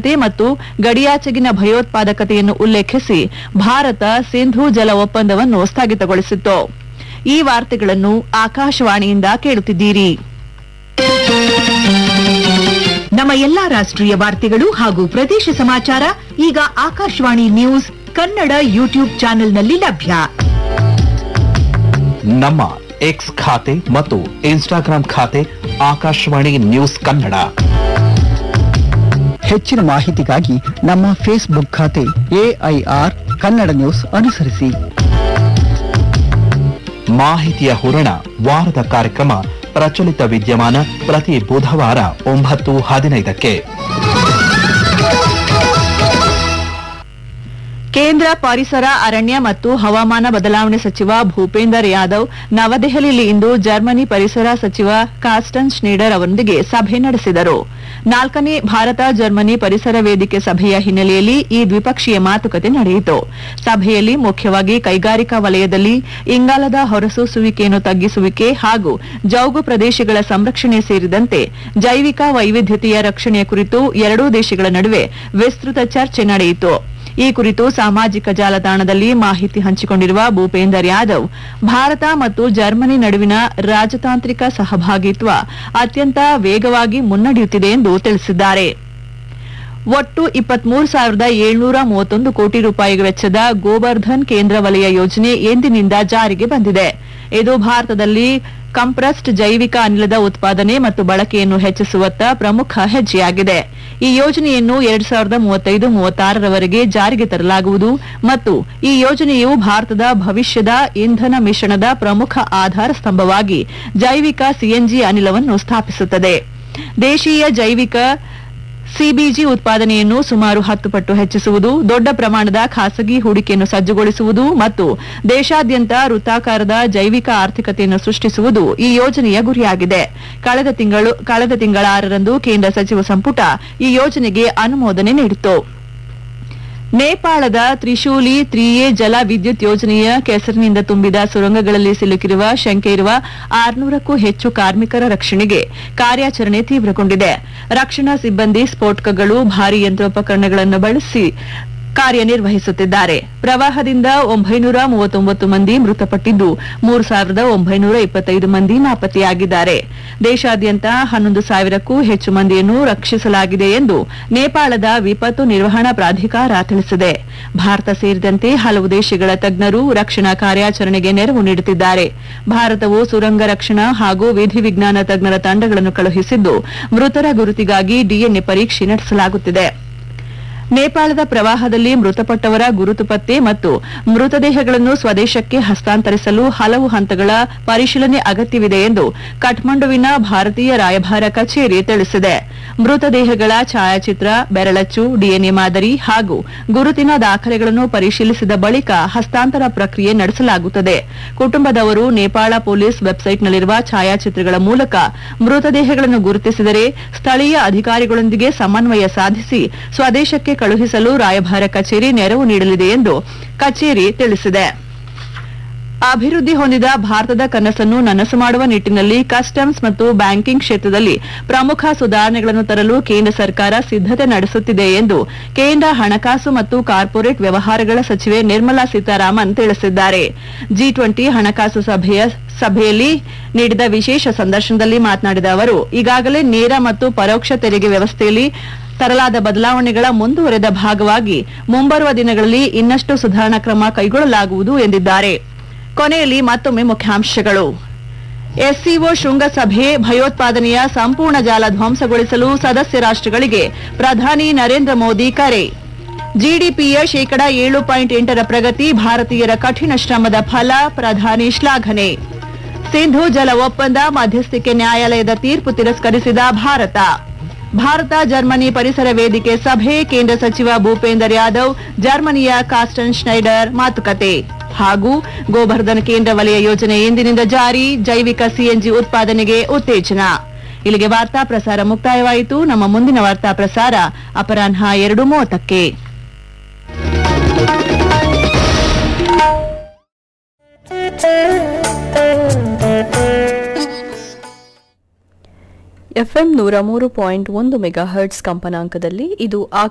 ಸುರಕ್ಷತೆ ಮತ್ತು ಗಡಿಯಾಚೆಗಿನ ಭಯೋತ್ಪಾದಕತೆಯನ್ನು ಉಲ್ಲೇಖಿಸಿ ಭಾರತ ಸಿಂಧೂ ಜಲ ಒಪ್ಪಂದವನ್ನು ಸ್ಥಗಿತಗೊಳಿಸಿತ್ತು ಈ ವಾರ್ತೆಗಳನ್ನು ಆಕಾಶವಾಣಿಯಿಂದ ಕೇಳುತ್ತಿದ್ದೀರಿ ನಮ್ಮ ಎಲ್ಲಾ ರಾಷ್ಟ್ರೀಯ ವಾರ್ತೆಗಳು ಹಾಗೂ ಪ್ರದೇಶ ಸಮಾಚಾರ ಈಗ ಆಕಾಶವಾಣಿ ನ್ಯೂಸ್ ಕನ್ನಡ ಯೂಟ್ಯೂಬ್ ಚಾನೆಲ್ನಲ್ಲಿ ಲಭ್ಯ ನಮ್ಮ ಎಕ್ಸ್ ಖಾತೆ ಮತ್ತು ಇನ್ಸ್ಟಾಗ್ರಾಂ ಖಾತೆ ಆಕಾಶವಾಣಿ ನ್ಯೂಸ್ ಕನ್ನಡ ಹೆಚ್ಚಿನ ಮಾಹಿತಿಗಾಗಿ ನಮ್ಮ ಫೇಸ್ಬುಕ್ ಖಾತೆ ಎಐಆರ್ ಕನ್ನಡ ನ್ಯೂಸ್ ಅನುಸರಿಸಿ ಮಾಹಿತಿಯ ಹೂರಣ ವಾರದ ಕಾರ್ಯಕ್ರಮ ಪ್ರಚಲಿತ ವಿದ್ಯಮಾನ ಪ್ರತಿ ಬುಧವಾರ ಒಂಬತ್ತು ಹದಿನೈದಕ್ಕೆ ಕೇಂದ್ರ ಪರಿಸರ ಅರಣ್ಯ ಮತ್ತು ಹವಾಮಾನ ಬದಲಾವಣೆ ಸಚಿವ ಭೂಪೇಂದರ್ ಯಾದವ್ ನವದೆಹಲಿಯಲ್ಲಿ ಇಂದು ಜರ್ಮನಿ ಪರಿಸರ ಸಚಿವ ಕಾಸ್ಟನ್ ಶ್ನೇಡರ್ ಅವರೊಂದಿಗೆ ಸಭೆ ನಡೆಸಿದರು ನಾಲ್ಕನೇ ಭಾರತ ಜರ್ಮನಿ ಪರಿಸರ ವೇದಿಕೆ ಸಭೆಯ ಹಿನ್ನೆಲೆಯಲ್ಲಿ ಈ ದ್ವಿಪಕ್ಷೀಯ ಮಾತುಕತೆ ನಡೆಯಿತು ಸಭೆಯಲ್ಲಿ ಮುಖ್ಯವಾಗಿ ಕೈಗಾರಿಕಾ ವಲಯದಲ್ಲಿ ಇಂಗಾಲದ ಹೊರಸೂಸುವಿಕೆಯನ್ನು ತಗ್ಗಿಸುವಿಕೆ ಹಾಗೂ ಜೌಗು ಪ್ರದೇಶಗಳ ಸಂರಕ್ಷಣೆ ಸೇರಿದಂತೆ ಜೈವಿಕ ವೈವಿಧ್ಯತೆಯ ರಕ್ಷಣೆಯ ಕುರಿತು ಎರಡೂ ದೇಶಗಳ ನಡುವೆ ವಿಸ್ತೃತ ಚರ್ಚೆ ನಡೆಯಿತು ಈ ಕುರಿತು ಸಾಮಾಜಿಕ ಜಾಲತಾಣದಲ್ಲಿ ಮಾಹಿತಿ ಹಂಚಿಕೊಂಡಿರುವ ಭೂಪೇಂದರ್ ಯಾದವ್ ಭಾರತ ಮತ್ತು ಜರ್ಮನಿ ನಡುವಿನ ರಾಜತಾಂತ್ರಿಕ ಸಹಭಾಗಿತ್ವ ಅತ್ಯಂತ ವೇಗವಾಗಿ ಮುನ್ನಡೆಯುತ್ತಿದೆ ಎಂದು ತಿಳಿಸಿದ್ದಾರೆ ಒಟ್ಟು ಇಪ್ಪತ್ಮೂರು ಸಾವಿರದ ಏಳ್ನೂರ ಮೂವತ್ತೊಂದು ಕೋಟಿ ರೂಪಾಯಿ ವೆಚ್ಚದ ಗೋವರ್ಧನ್ ಕೇಂದ್ರ ವಲಯ ಯೋಜನೆ ಎಂದಿನಿಂದ ಜಾರಿಗೆ ಬಂದಿದೆ ಇದು ಭಾರತದಲ್ಲಿ ಕಂಪ್ರೆಸ್ಡ್ ಜೈವಿಕ ಅನಿಲದ ಉತ್ಪಾದನೆ ಮತ್ತು ಬಳಕೆಯನ್ನು ಹೆಚ್ಚಿಸುವತ್ತ ಪ್ರಮುಖ ಹೆಜ್ಜೆಯಾಗಿದೆ ಈ ಯೋಜನೆಯನ್ನು ಎರಡ್ ಸಾವಿರದ ಮೂವತ್ತೈದು ಮೂವತ್ತಾರರವರೆಗೆ ಜಾರಿಗೆ ತರಲಾಗುವುದು ಮತ್ತು ಈ ಯೋಜನೆಯು ಭಾರತದ ಭವಿಷ್ಯದ ಇಂಧನ ಮಿಶ್ರಣದ ಪ್ರಮುಖ ಆಧಾರ ಸ್ತಂಭವಾಗಿ ಜೈವಿಕ ಸಿಎನ್ಜಿ ಅನಿಲವನ್ನು ಸ್ಥಾಪಿಸುತ್ತದೆ ದೇಶೀಯ ಜೈವಿಕ ಸಿಬಿಜಿ ಉತ್ಪಾದನೆಯನ್ನು ಸುಮಾರು ಹತ್ತು ಪಟ್ಟು ಹೆಚ್ಚಿಸುವುದು ದೊಡ್ಡ ಪ್ರಮಾಣದ ಖಾಸಗಿ ಹೂಡಿಕೆಯನ್ನು ಸಜ್ಜುಗೊಳಿಸುವುದು ಮತ್ತು ದೇಶಾದ್ಯಂತ ವೃತ್ತಾಕಾರದ ಜೈವಿಕ ಆರ್ಥಿಕತೆಯನ್ನು ಸೃಷ್ಟಿಸುವುದು ಈ ಯೋಜನೆಯ ಗುರಿಯಾಗಿದೆ ಕಳೆದ ತಿಂಗಳು ಕಳೆದ ತಿಂಗಳ ಆರರಂದು ಕೇಂದ್ರ ಸಚಿವ ಸಂಪುಟ ಈ ಯೋಜನೆಗೆ ಅನುಮೋದನೆ ನೀಡಿತು ನೇಪಾಳದ ತ್ರಿಶೂಲಿ ತ್ರಿಯೇ ಜಲ ವಿದ್ಯುತ್ ಯೋಜನೆಯ ಕೆಸರಿನಿಂದ ತುಂಬಿದ ಸುರಂಗಗಳಲ್ಲಿ ಸಿಲುಕಿರುವ ಶಂಕೆ ಇರುವ ಆರ್ನೂರಕ್ಕೂ ಹೆಚ್ಚು ಕಾರ್ಮಿಕರ ರಕ್ಷಣೆಗೆ ಕಾರ್ಯಾಚರಣೆ ತೀವ್ರಗೊಂಡಿದೆ ರಕ್ಷಣಾ ಸಿಬ್ಬಂದಿ ಸ್ಫೋಟಕಗಳು ಭಾರೀ ಯಂತ್ರೋಪಕರಣಗಳನ್ನು ಬಳಸಿ ಕಾರ್ಯನಿರ್ವಹಿಸುತ್ತಿದ್ದಾರೆ ಪ್ರವಾಹದಿಂದ ಒಂಬೈನೂರ ಮೂವತ್ತೊಂಬತ್ತು ಮಂದಿ ಮೃತಪಟ್ಟಿದ್ದು ಮೂರು ಸಾವಿರದ ಒಂಬೈನೂರ ಇಪ್ಪತ್ತೈದು ಮಂದಿ ನಾಪತ್ತೆಯಾಗಿದ್ದಾರೆ ದೇಶಾದ್ಯಂತ ಹನ್ನೊಂದು ಸಾವಿರಕ್ಕೂ ಹೆಚ್ಚು ಮಂದಿಯನ್ನು ರಕ್ಷಿಸಲಾಗಿದೆ ಎಂದು ನೇಪಾಳದ ವಿಪತ್ತು ನಿರ್ವಹಣಾ ಪ್ರಾಧಿಕಾರ ತಿಳಿಸಿದೆ ಭಾರತ ಸೇರಿದಂತೆ ಹಲವು ದೇಶಗಳ ತಜ್ಞರು ರಕ್ಷಣಾ ಕಾರ್ಯಾಚರಣೆಗೆ ನೆರವು ನೀಡುತ್ತಿದ್ದಾರೆ ಭಾರತವು ಸುರಂಗ ರಕ್ಷಣಾ ಹಾಗೂ ವಿಧಿವಿಜ್ಞಾನ ತಜ್ಞರ ತಂಡಗಳನ್ನು ಕಳುಹಿಸಿದ್ದು ಮೃತರ ಗುರುತಿಗಾಗಿ ಡಿಎನ್ಎ ಪರೀಕ್ಷೆ ನಡೆಸಲಾಗುತ್ತಿದೆ ನೇಪಾಳದ ಪ್ರವಾಹದಲ್ಲಿ ಮೃತಪಟ್ಟವರ ಗುರುತು ಪತ್ತೆ ಮತ್ತು ಮೃತದೇಹಗಳನ್ನು ಸ್ವದೇಶಕ್ಕೆ ಹಸ್ತಾಂತರಿಸಲು ಹಲವು ಹಂತಗಳ ಪರಿಶೀಲನೆ ಅಗತ್ಯವಿದೆ ಎಂದು ಕಠ್ಮಂಡುವಿನ ಭಾರತೀಯ ರಾಯಭಾರ ಕಚೇರಿ ತಿಳಿಸಿದೆ ಮೃತದೇಹಗಳ ಛಾಯಾಚಿತ್ರ ಬೆರಳಚ್ಚು ಡಿಎನ್ಎ ಮಾದರಿ ಹಾಗೂ ಗುರುತಿನ ದಾಖಲೆಗಳನ್ನು ಪರಿಶೀಲಿಸಿದ ಬಳಿಕ ಹಸ್ತಾಂತರ ಪ್ರಕ್ರಿಯೆ ನಡೆಸಲಾಗುತ್ತದೆ ಕುಟುಂಬದವರು ನೇಪಾಳ ಪೊಲೀಸ್ ವೆಬ್ಸೈಟ್ನಲ್ಲಿರುವ ಛಾಯಾಚಿತ್ರಗಳ ಮೂಲಕ ಮೃತದೇಹಗಳನ್ನು ಗುರುತಿಸಿದರೆ ಸ್ಥಳೀಯ ಅಧಿಕಾರಿಗಳೊಂದಿಗೆ ಸಮನ್ವಯ ಸಾಧಿಸಿ ಸ್ವದೇಶಕ್ಕೆ ಕಳುಹಿಸಲು ರಾಯಭಾರ ಕಚೇರಿ ನೆರವು ನೀಡಲಿದೆ ಎಂದು ಕಚೇರಿ ತಿಳಿಸಿದೆ ಅಭಿವೃದ್ಧಿ ಹೊಂದಿದ ಭಾರತದ ಕನಸನ್ನು ನನಸು ಮಾಡುವ ನಿಟ್ಟಿನಲ್ಲಿ ಕಸ್ಟಮ್ಸ್ ಮತ್ತು ಬ್ಯಾಂಕಿಂಗ್ ಕ್ಷೇತ್ರದಲ್ಲಿ ಪ್ರಮುಖ ಸುಧಾರಣೆಗಳನ್ನು ತರಲು ಕೇಂದ್ರ ಸರ್ಕಾರ ಸಿದ್ದತೆ ನಡೆಸುತ್ತಿದೆ ಎಂದು ಕೇಂದ್ರ ಹಣಕಾಸು ಮತ್ತು ಕಾರ್ಪೊರೇಟ್ ವ್ಯವಹಾರಗಳ ಸಚಿವೆ ನಿರ್ಮಲಾ ಸೀತಾರಾಮನ್ ತಿಳಿಸಿದ್ದಾರೆ ಜಿ ಟ್ವೆಂಟಿ ಹಣಕಾಸು ಸಭೆಯ ಸಭೆಯಲ್ಲಿ ನೀಡಿದ ವಿಶೇಷ ಸಂದರ್ಶನದಲ್ಲಿ ಮಾತನಾಡಿದ ಅವರು ಈಗಾಗಲೇ ನೇರ ಮತ್ತು ಪರೋಕ್ಷ ತೆರಿಗೆ ವ್ಯವಸ್ಥೆಯಲ್ಲಿ ತರಲಾದ ಬದಲಾವಣೆಗಳ ಮುಂದುವರೆದ ಭಾಗವಾಗಿ ಮುಂಬರುವ ದಿನಗಳಲ್ಲಿ ಇನ್ನಷ್ಟು ಸುಧಾರಣಾ ಕ್ರಮ ಕೈಗೊಳ್ಳಲಾಗುವುದು ಎಂದಿದ್ದಾರೆ ಕೊನೆಯಲ್ಲಿ ಮತ್ತೊಮ್ಮೆ ಮುಖ್ಯಾಂಶಗಳು ಎಸ್ಸಿಒ ಶೃಂಗಸಭೆ ಭಯೋತ್ಪಾದನೆಯ ಸಂಪೂರ್ಣ ಜಾಲ ಧ್ವಂಸಗೊಳಿಸಲು ಸದಸ್ಯ ರಾಷ್ಟ್ರಗಳಿಗೆ ಪ್ರಧಾನಿ ನರೇಂದ್ರ ಮೋದಿ ಕರೆ ಜಿಡಿಪಿಯ ಶೇಕಡ ಏಳು ಪಾಯಿಂಟ್ ಎಂಟರ ಪ್ರಗತಿ ಭಾರತೀಯರ ಕಠಿಣ ಶ್ರಮದ ಫಲ ಪ್ರಧಾನಿ ಶ್ಲಾಘನೆ ಸಿಂಧು ಜಲ ಒಪ್ಪಂದ ಮಧ್ಯಸ್ಥಿಕೆ ನ್ಯಾಯಾಲಯದ ತೀರ್ಪು ತಿರಸ್ಕರಿಸಿದ ಭಾರತ ಭಾರತ ಜರ್ಮನಿ ಪರಿಸರ ವೇದಿಕೆ ಸಭೆ ಕೇಂದ್ರ ಸಚಿವ ಭೂಪೇಂದರ್ ಯಾದವ್ ಜರ್ಮನಿಯ ಕಾಸ್ಟನ್ ಸ್ನೈಡರ್ ಮಾತುಕತೆ ಹಾಗೂ ಗೋವರ್ಧನ್ ಕೇಂದ್ರ ವಲಯ ಯೋಜನೆ ಎಂದಿನಿಂದ ಜಾರಿ ಜೈವಿಕ ಸಿಎನ್ಜಿ ಉತ್ಪಾದನೆಗೆ ಉತ್ತೇಜನ ಇಲ್ಲಿಗೆ ವಾರ್ತಾ ಪ್ರಸಾರ ಮುಕ್ತಾಯವಾಯಿತು ನಮ್ಮ ಮುಂದಿನ ವಾರ್ತಾ ಪ್ರಸಾರ ಅಪರಾಹ್ನ ಎರಡು ಮೂವತ್ತಕ್ಕೆ ಎಫ್ಎಂ ನೂರ ಮೂರು ಪಾಯಿಂಟ್ ಒಂದು ಮೆಗಾ ಹರ್ಟ್ಸ್ ಕಂಪನಾಂಕದಲ್ಲಿ ಇದು